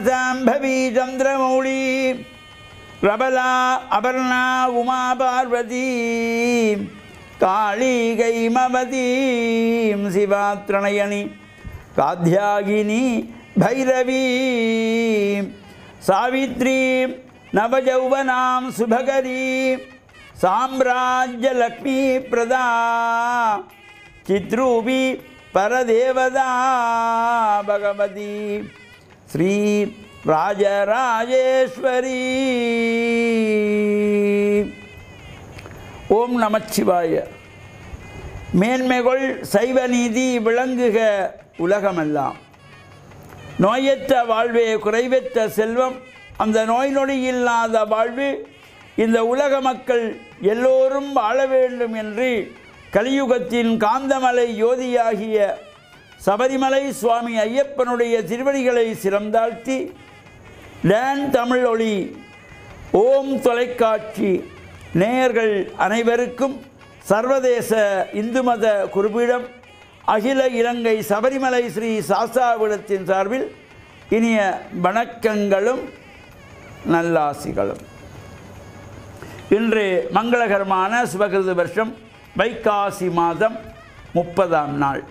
சாம்பவி சந்திரமௌளி ரபலா அபர்ணா உமா பார்வதி காளி கைமவதி சிவா திரணயணி காத்யாகினி பைரவி சாவித்ரி நவஜௌவனாம் சுபகரி சாம்ராஜ்யலக்ஷ்மி பிரதா சித்ரூபி பரதேவதா பகவதி ஸ்ரீ ராஜராஜேஸ்வரி ஓம் நமச்சிவாய மேன்மைகள் சைவ நீதி விளங்குக உலகமெல்லாம் நோயற்ற வாழ்வே குறைவற்ற செல்வம் அந்த நோய் நொடி இல்லாத வாழ்வு இந்த உலக மக்கள் எல்லோரும் வாழ வேண்டும் என்று கலியுகத்தின் காந்தமலை யோதியாகிய சபரிமலை சுவாமி ஐயப்பனுடைய திருவடிகளை சிறந்தாழ்த்தி லேன் தமிழ் ஒளி ஓம் தொலைக்காட்சி நேயர்கள் அனைவருக்கும் சர்வதேச இந்து மத குருபீடம் அகில இலங்கை சபரிமலை ஸ்ரீ சாஸ்தாவிடத்தின் சார்பில் இனிய வணக்கங்களும் நல்லாசிகளும் இன்று மங்களகரமான சுபகிருத வருஷம் வைகாசி மாதம் முப்பதாம் நாள்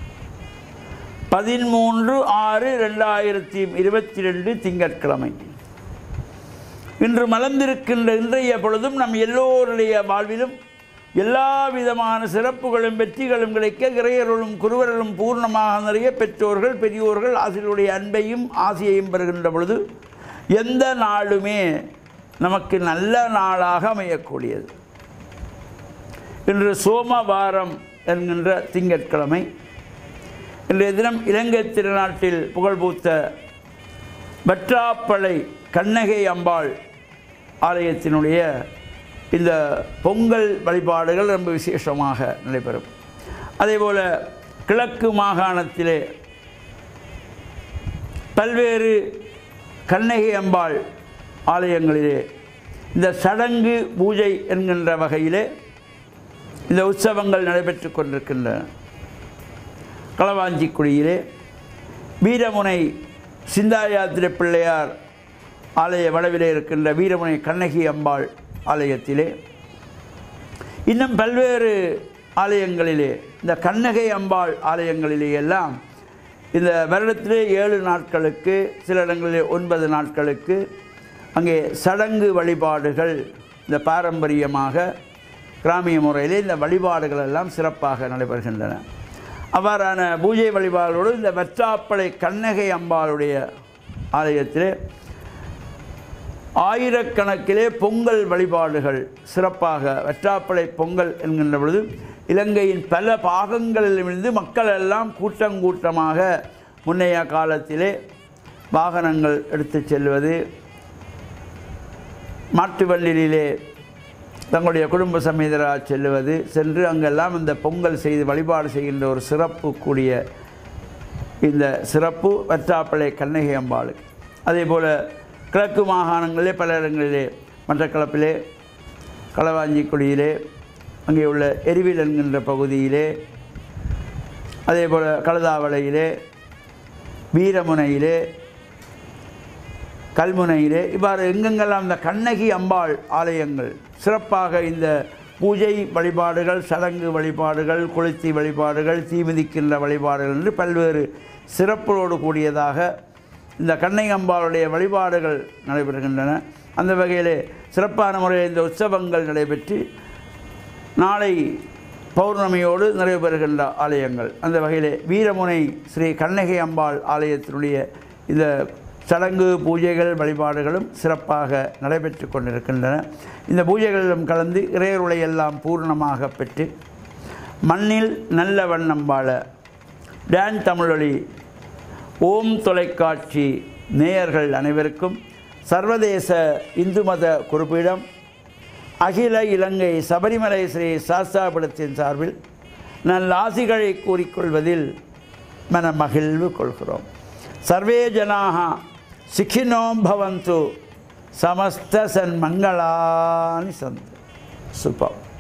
பதிமூன்று ஆறு ரெண்டாயிரத்தி இருபத்தி ரெண்டு திங்கட்கிழமை இன்று மலர்ந்திருக்கின்ற இன்றைய பொழுதும் நம் எல்லோருடைய வாழ்விலும் எல்லா விதமான சிறப்புகளும் வெற்றிகளும் கிடைக்க இறையர்களும் குருவர்களும் பூர்ணமாக நிறைய பெற்றோர்கள் பெரியோர்கள் ஆசிரியருடைய அன்பையும் ஆசையையும் பெறுகின்ற பொழுது எந்த நாளுமே நமக்கு நல்ல நாளாக அமையக்கூடியது இன்று சோமவாரம் என்கின்ற திங்கட்கிழமை இன்றைய தினம் இலங்கை திருநாட்டில் புகழ்பூத்த வற்றாப்பளை கண்ணகை அம்பாள் ஆலயத்தினுடைய இந்த பொங்கல் வழிபாடுகள் ரொம்ப விசேஷமாக நடைபெறும் அதேபோல் கிழக்கு மாகாணத்திலே பல்வேறு கண்ணகி அம்பாள் ஆலயங்களிலே இந்த சடங்கு பூஜை என்கின்ற வகையிலே இந்த உற்சவங்கள் நடைபெற்று கொண்டிருக்கின்றன களவாஞ்சிக்குடியிலே வீரமுனை சிந்தாயாத்திரை பிள்ளையார் ஆலய வளவிலே இருக்கின்ற வீரமுனை கண்ணகி அம்பாள் ஆலயத்திலே இன்னும் பல்வேறு ஆலயங்களிலே இந்த கண்ணகை அம்பாள் ஆலயங்களிலே எல்லாம் இந்த வருடத்திலே ஏழு நாட்களுக்கு சில இடங்களிலே ஒன்பது நாட்களுக்கு அங்கே சடங்கு வழிபாடுகள் இந்த பாரம்பரியமாக கிராமிய முறையிலே இந்த வழிபாடுகள் எல்லாம் சிறப்பாக நடைபெறுகின்றன அவ்வாறான பூஜை வழிபாடுகளோடு இந்த வெற்றாப்பளை கண்ணகை அம்பாளுடைய ஆலயத்திலே ஆயிரக்கணக்கிலே பொங்கல் வழிபாடுகள் சிறப்பாக வெற்றாப்பளை பொங்கல் என்கின்ற பொழுது இலங்கையின் பல பாகங்களிலிருந்து மக்கள் எல்லாம் கூட்டம் கூட்டமாக முன்னைய காலத்திலே வாகனங்கள் எடுத்துச் செல்வது மாட்டு வண்டியிலே தங்களுடைய குடும்ப சமேதராக செல்லுவது சென்று அங்கெல்லாம் இந்த பொங்கல் செய்து வழிபாடு செய்கின்ற ஒரு சிறப்பு கூடிய இந்த சிறப்பு வெற்றாப்பளை கண்ணகி அம்பாளுக்கு அதே போல் கிழக்கு மாகாணங்களிலே பல இடங்களிலே மட்டக்களப்பிலே களவாஞ்சிக்குடியிலே அங்கே உள்ள எரிவில் என்கின்ற பகுதியிலே அதே போல் கழுதாவளையிலே வீரமுனையிலே கல்முனையிலே இவ்வாறு எங்கெங்கெல்லாம் இந்த கண்ணகி அம்பாள் ஆலயங்கள் சிறப்பாக இந்த பூஜை வழிபாடுகள் சடங்கு வழிபாடுகள் குளிர்த்தி வழிபாடுகள் தீமிதிக்கின்ற வழிபாடுகள் என்று பல்வேறு சிறப்போடு கூடியதாக இந்த கண்ணகி அம்பாளுடைய வழிபாடுகள் நடைபெறுகின்றன அந்த வகையிலே சிறப்பான முறையில் இந்த உற்சவங்கள் நடைபெற்று நாளை பௌர்ணமியோடு நிறைவு பெறுகின்ற ஆலயங்கள் அந்த வகையிலே வீரமுனை ஸ்ரீ கண்ணகி அம்பாள் ஆலயத்தினுடைய இந்த சடங்கு பூஜைகள் வழிபாடுகளும் சிறப்பாக நடைபெற்று கொண்டிருக்கின்றன இந்த பூஜைகளிலும் கலந்து இறையருளை எல்லாம் பூர்ணமாக பெற்று மண்ணில் நல்ல வண்ணம் வாழ டான் தமிழொலி ஓம் தொலைக்காட்சி நேயர்கள் அனைவருக்கும் சர்வதேச இந்து மத குறிப்பீடம் அகில இலங்கை சபரிமலை ஸ்ரீ சாஸ்தாபுரத்தின் சார்பில் நல்ல ஆசிகளை கூறிக்கொள்வதில் மன மகிழ்வு கொள்கிறோம் சர்வே ஜனாக சிக்கினோம் பவந்து சமஸ்த சன்மங்களானி சந்து சுபம்